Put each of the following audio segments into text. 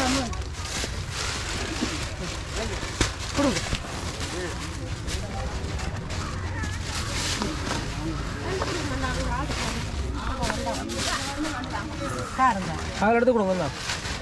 அதில் எடுத்து கொடுங்க தான்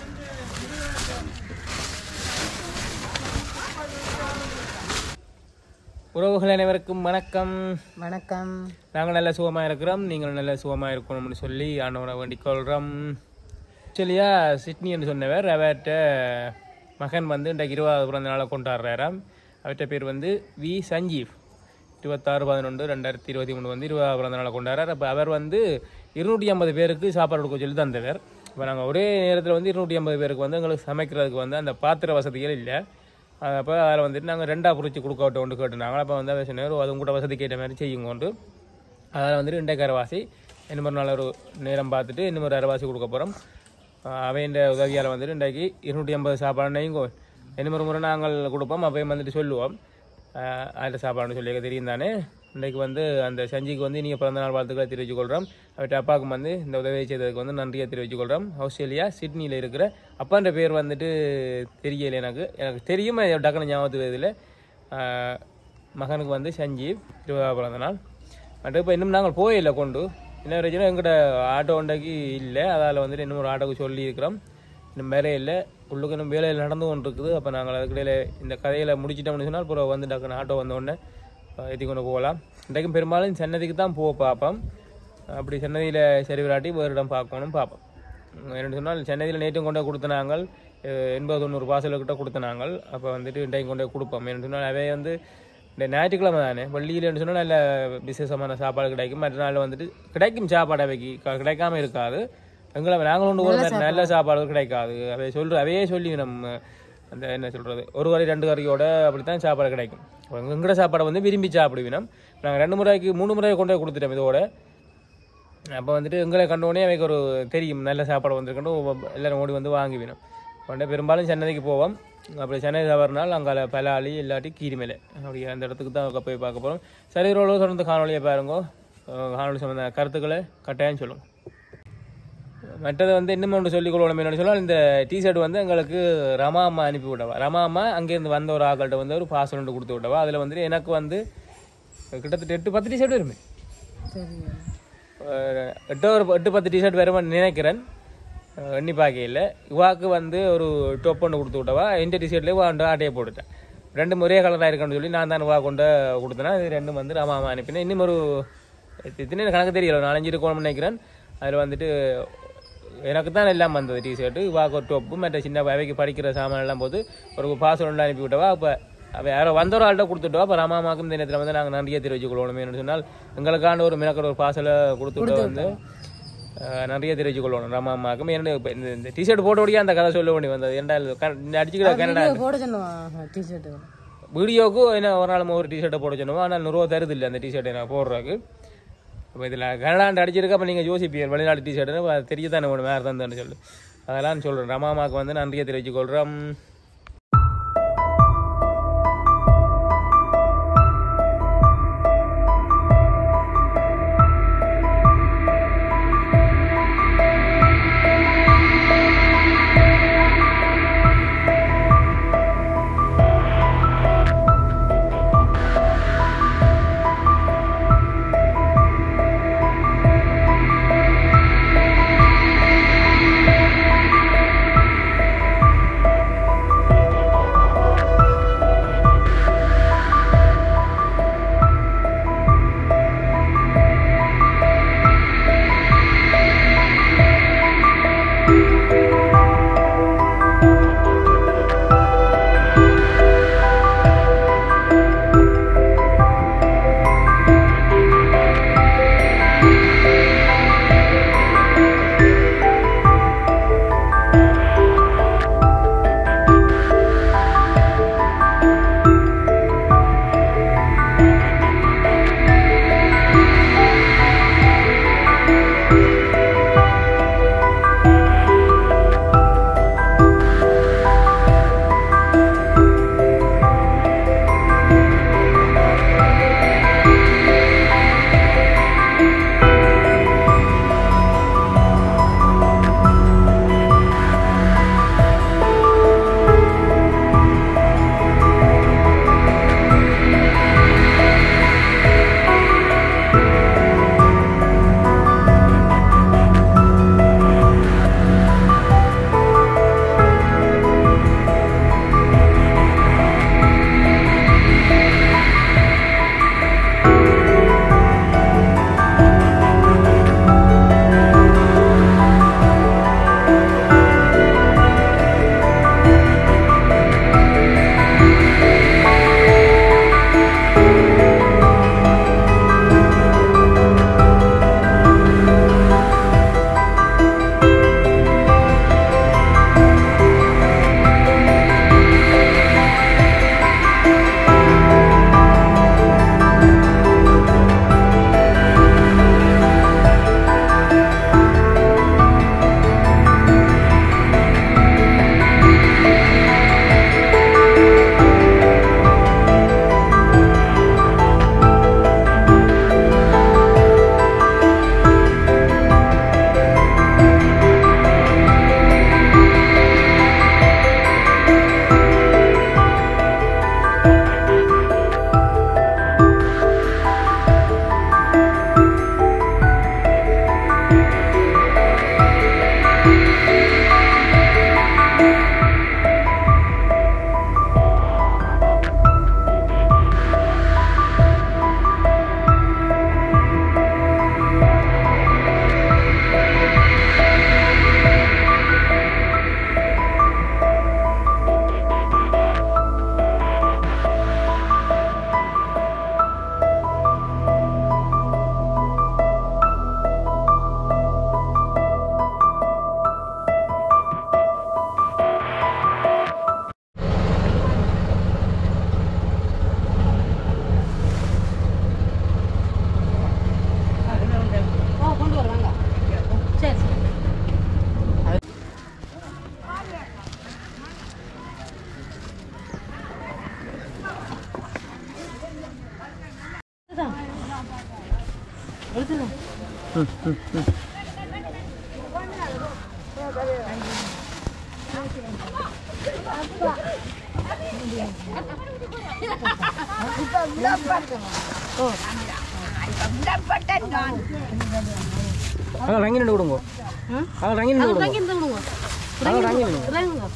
உறவுகள் அனைவருக்கும் வணக்கம் வணக்கம் நாங்கள் நல்ல சுகமாக இருக்கிறோம் நீங்கள் நல்ல சுகமாக இருக்கணும்னு சொல்லி ஆண்டவனை வேண்டிக் கொள்கிறோம் ஆக்சுவலியா சிட்னி என்று சொன்னவர் அவர்கிட்ட மகன் வந்து இன்றைக்கு இருபதாவது பிறந்த நாளை கொண்டாடுறாராம் அவர்கிட்ட பேர் வந்து வி சஞ்சீவ் இருபத்தாறு பதினொன்று ரெண்டாயிரத்தி இருபத்தி மூணு வந்து இருபதாவது பிறந்த நாளை கொண்டாடுறார் அப்போ அவர் வந்து இருநூற்றி ஐம்பது பேருக்கு சாப்பாடு கொடுக்க சொல்லி தந்தவர் இப்போ நாங்கள் ஒரே நேரத்தில் வந்து இருநூற்றி ஐம்பது பேருக்கு வந்து எங்களுக்கு சமைக்கிறதுக்கு வந்து அந்த பாத்திர வசதிகள் இல்லை அப்போ அதில் வந்துட்டு நாங்கள் ரெண்டாக புரிச்சு கொடுக்க ஒன்று கேட்டுனாங்க அப்போ வந்து அவர் சொன்னார் அது உங்கள்கிட்ட வசதி கேட்ட மாதிரி செய்யுங்கொண்டு அதில் வந்துட்டு இன்றைக்கு அரைவாசி இன்னும் ஒரு நாள் ஒரு நேரம் பார்த்துட்டு இன்னும் ஒரு அரைவாசி கொடுக்க போகிறோம் அவையின் உதவியால் வந்துட்டு இன்றைக்கு இருநூற்றி ஐம்பது சாப்பாடு நெய்ங்கோ இன்னும் ஒரு முறை நாங்கள் கொடுப்போம் அப்பையும் வந்துட்டு சொல்லுவோம் அதில் சாப்பாடுன்னு சொல்லி தெரியும் தானே இன்றைக்கு வந்து அந்த சஞ்சிக்கு வந்து நீங்கள் பிறந்த நாள் வாழ்த்துக்களை தெரிவித்துக் கொள்கிறோம் அவர்கிட்ட அப்பாவுக்கும் வந்து இந்த உதவியை செய்ததுக்கு வந்து நன்றியை தெரிவித்துக் கொள்கிறோம் ஆஸ்திரேலியா சிட்னியில் இருக்கிற அப்பான்ற பேர் வந்துட்டு தெரியல எனக்கு எனக்கு தெரியும் அது டக்குனு ஞாபகத்து இதில் மகனுக்கு வந்து சஞ்சீவ் இருபதாவது பிறந்த நாள் மற்றும் இப்போ இன்னும் நாங்கள் போயில்லை கொண்டு என்ன பிரச்சனை எங்கிட்ட ஆட்டோ உண்டாக்கி இல்லை அதால் வந்துட்டு இன்னும் ஒரு ஆட்டோக்கு சொல்லி இருக்கிறோம் இன்னும் வேலை இல்லை உள்ளுக்கு இன்னும் வேலையில் நடந்து கொண்டு இருக்குது அப்போ நாங்கள் அதுக்கிடையில் இந்த கதையில் முடிச்சிட்டோம்னு சொன்னால் அப்புறம் வந்து டக்குன்னு ஆட்டோ வந்த உடனே ஏற்றி கொண்டு போகலாம் இன்றைக்கும் பெரும்பாலும் சென்னதிக்கு தான் போக பார்ப்போம் அப்படி சென்னதியில் சரி விராட்டி வேறு இடம் பார்க்கணும் பார்ப்போம் என்னென்னு சொன்னால் சென்னையில் நேற்றும் கொண்டு கொடுத்த நாங்கள் அஹ், எண்பது தொண்ணூறு பார்சல்கிட்ட கொடுத்த நாங்கள் அப்போ வந்துட்டு இன்றைக்கு கொண்டு போய் கொடுப்போம் என்னென்னு சொன்னால் அவை வந்து இந்த ஞாயிற்றுக்கிழமை தானே வள்ளியில்னு சொன்னால் நல்ல விசேஷமான சாப்பாடு கிடைக்கும் மற்ற நாள் வந்துட்டு கிடைக்கும் சாப்பாடு அவைக்கு க- கிடைக்காம இருக்காது எங்களை நாங்கள் கொண்டு போகிற நல்ல சாப்பாடு கிடைக்காது அவை சொல்கிற அவையே சொல்லி நம்ம அந்த என்ன சொல்கிறது ஒரு கறி ரெண்டு கறியோட அப்படித்தான் சாப்பாடு கிடைக்கும் எங்கட சாப்பாடை வந்து விரும்பி சாப்பிடுவினோம் நாங்கள் ரெண்டு முறைக்கு மூணு முறை கொண்டு போய் கொடுத்துட்டோம் இதோட அப்போ வந்துட்டு எங்களை கண்டோடனே அவைக்கு ஒரு தெரியும் நல்ல சாப்பாடு வந்திருக்கணும் எல்லாரும் ஓடி வந்து வாங்குவினோம் உடனே பெரும்பாலும் சென்னைக்கு போவோம் அப்படி சென்னை தவறுனால் அங்கே பலாளி இல்லாட்டி கீரிமலை அப்படி அந்த இடத்துக்கு தான் அங்க போய் பார்க்க போகிறோம் சரி ரோடு தொடர்ந்து காணொலியை பாருங்க அஹ் காணொலி சம்மந்த கருத்துக்களை கட்டாயம் சொல்லுங்க மற்றது வந்து இன்னும் ஒன்று சொல்லிக் கொள்ளணும் என்னன்னு சொன்னால் இந்த டிஷர்ட் வந்து எங்களுக்கு ரமா அம்மா அனுப்பி விடவா ரமா அம்மா அங்கேருந்து வந்த ஒரு ஆக்கள்கிட்ட வந்து ஒரு பாசல் ஒன்று கொடுத்து விட்டவா அதில் வந்துட்டு எனக்கு வந்து கிட்டத்தட்ட எட்டு பத்து டிஷர்ட் வருமே சரி ஒரு எட்டு ஒரு எட்டு பத்து டிஷர்ட் வருமான்னு நினைக்கிறேன் அஹ் எண்ணி பார்க்கையில் இவாக்கு வந்து ஒரு டொப் ஒன்று கொடுத்து விட்டவா இந்த டிஷர்ட்லேயே வந்து ஆட்டையை போட்டுட்டேன் ரெண்டு ஒரே கலராக இருக்குன்னு சொல்லி நான் தான் வா கொண்டு கொடுத்தேன்னா இது ரெண்டும் வந்து ராமா அம்மா அனுப்பினேன் இன்னும் ஒரு இத்தனை கணக்கு தெரியல ஒரு நாலஞ்சு இருக்கணும்னு நினைக்கிறேன் அதில் வந்துட்டு எனக்கு தான் எல்லாம் வந்தது டிஷர்ட்டு இவாக்கு ஒரு டொப்பு மற்ற சின்ன அவைக்கு படிக்கிற சாமான் எல்லாம் போது ஒரு பாசல் ஒன்று அனுப்பி விட்டவா அப்போ அவ யாரோ வந்த ஒரு ஆள்கிட்ட கொடுத்துட்டோம் அப்போ ராமாமாக்கும் இந்த நேரத்தில் வந்து நாங்கள் நன்றியை தெரிவிச்சு கொள்ளணும் என்று சொன்னால் எங்களுக்கான ஒரு மினக்கட ஒரு பாசலை கொடுத்துட்டு வந்து அஹ், நிறைய தெரிவிச்சு கொள்ளணும் ராமாமாக்கும் என்ன இப்போ இந்த இந்த டிஷர்ட் போட்டோடய அந்த கதை சொல்ல வேண்டி வந்தது ஏன்டா அடிச்சுக்கிற கனடா வீடியோ போட சொன்னோம் டிஷர்ட் வீடியோக்கு என்ன ஒரு நாள் ஒரு டிஷர்ட்டை போட சொன்னோம் ஆனால் நூறுரூவா தருது இல்லை அந்த டிஷர்ட்டை நான் போடுறதுக்கு அப்போ இதில் கனடாண்டு அடிச்சிருக்க அப்போ நீங்கள் யோசிப்பீர் வெளிநாட்டு டிஷர்ட்டு தெரிய தானே ஒன்று வேறு தான் சொல்லு அதெல்லாம் சொல்கிறேன் ரமாமாக்கு வந்து நன்றியை தெரிவிச்சு கொள்கிறோம் ம் ம் ம் அங்கே ரங்கி நின்று கொடுங்க அங்கே ரங்கி நின்று கொடுங்க அங்கே ரங்கி நின்று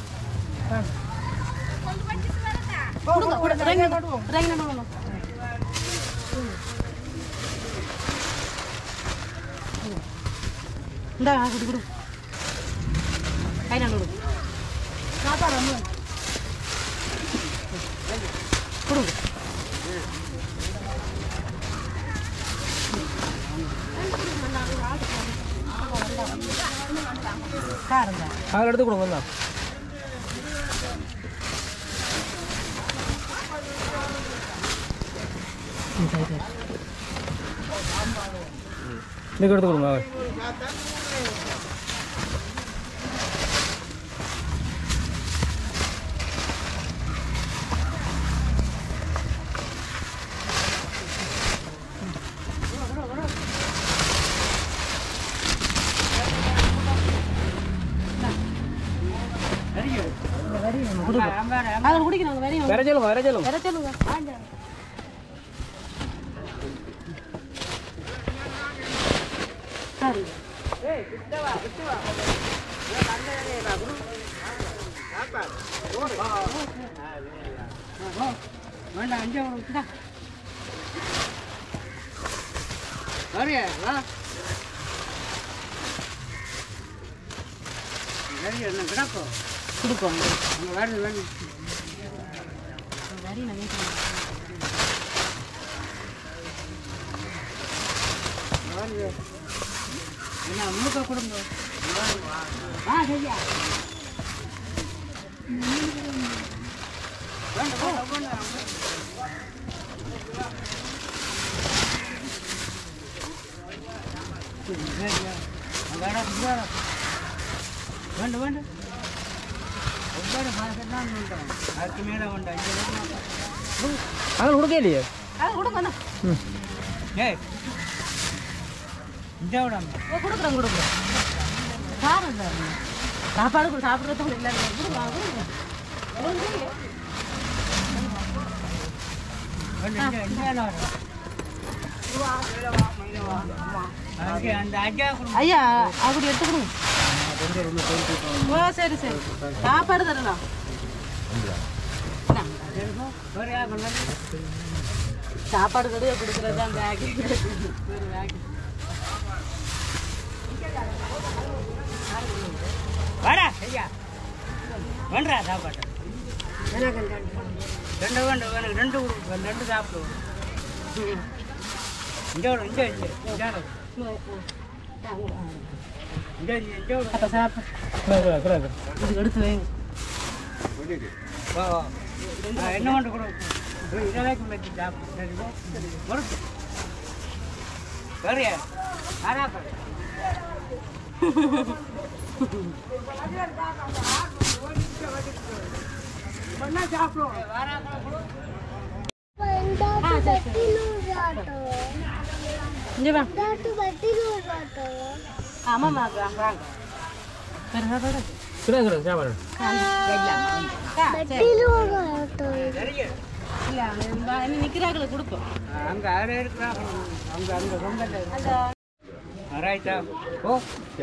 இந்தா குடி குடு கை நான் கொடு கொடுங்க காரங்க அதில் எடுத்து கொடுங்க தான் இதுக்கு எடுத்து கொடுங்க அதில் குடிக்கிறாங்க வேறையும் வேற சொல்லுங்க வேற சொல்லுங்க வேற சொல்லுங்க சரி வேண்டாம் அஞ்சு இந்தா. கொடுப்போம் வரி நான் வீட்டுல என்ன முழுக்க கொடுங்க ஆ சரியா வேண்டாம் வேண்டாம் அதுக்கு மேலே வேண்டாம் அதில் கொடுக்க இல்லையே அது கொடுங்க ம் ஏய் இந்த விடாம கொடுக்குறேன் கொடுக்குறேன் சாப்பிடுங்க சாப்பாடு கூட சாப்பிட்றதுக்கு இல்லை கொடுங்க கொடுங்க ஐயா அப்படி எடுத்துக்கணும் ஓ சரி சரி சாப்பாடு தரலாம் சாப்பாடு கடையை கொடுக்குறது அந்த ஆக்கி ஒரு ஆக்கி வாடா ஐயா வேண்டா சாப்பாடு ரெண்டு வேண்டு வேணும் ரெண்டு கொடுப்போம் ரெண்டு சாப்பிடுவோம் இங்கே விடு, இங்கே இங்கே இங்கே விடு. இங்கே இங்கே, இங்கே விடு. இதுக்கு எடுத்து வைங்க வா வா ஆ, என்ன கொண்டு கொடு இதெல்லாம் வச்சு சாப்பிடு சரி போ. பொறுத்து சரியா ஆராக்க இங்கே வா ஆமாம்மா வாங்க பெருசா போடு கிடையாது கிடையாது சாப்பாடு இல்ல இன்னும் நிக்கிறாங்களே கொடுப்போம் அங்க யாரும் இருக்கிறாங்க அங்க அங்க ரொம்ப ரைட்டா ஓ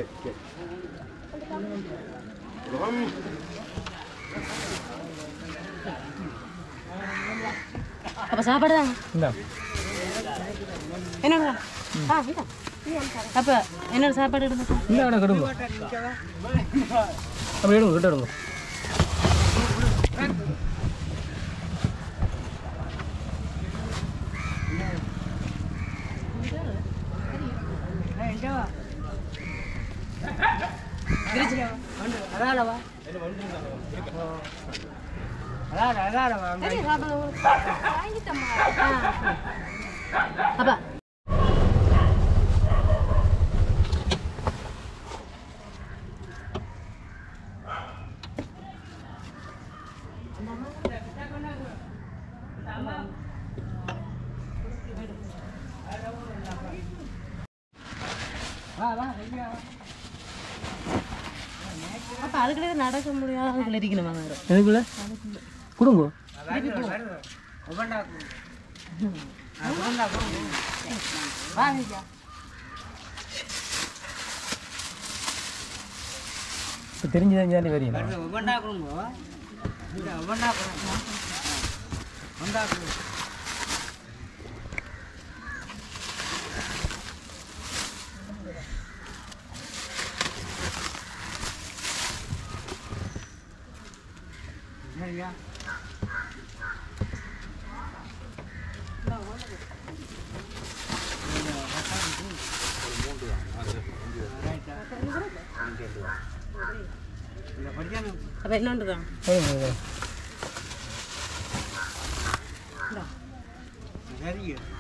அப்ப சாப்பாடு தாங்க இந்தா என்னடா ஆ இந்தா. அப்ப என்னோட சாப்பாடு எடுங்க இந்த கடை கெடுங்க அப்படி எடுங்க கிட்ட எடுங்க அதாலவா அதால அதாலவா சரி சாப்பாடு அப்பா அப்ப அதுக்குள்ளே நடக்க முடியாது அதுக்குள்ள இருக்கணுமா வேறு எதுக்குள்ள கொடுங்க இப்போ தெரிஞ்சுதான் ஜாலி வரீங்க அப்போ இன்னொன்று தான் போதும், போதும். சரிங்க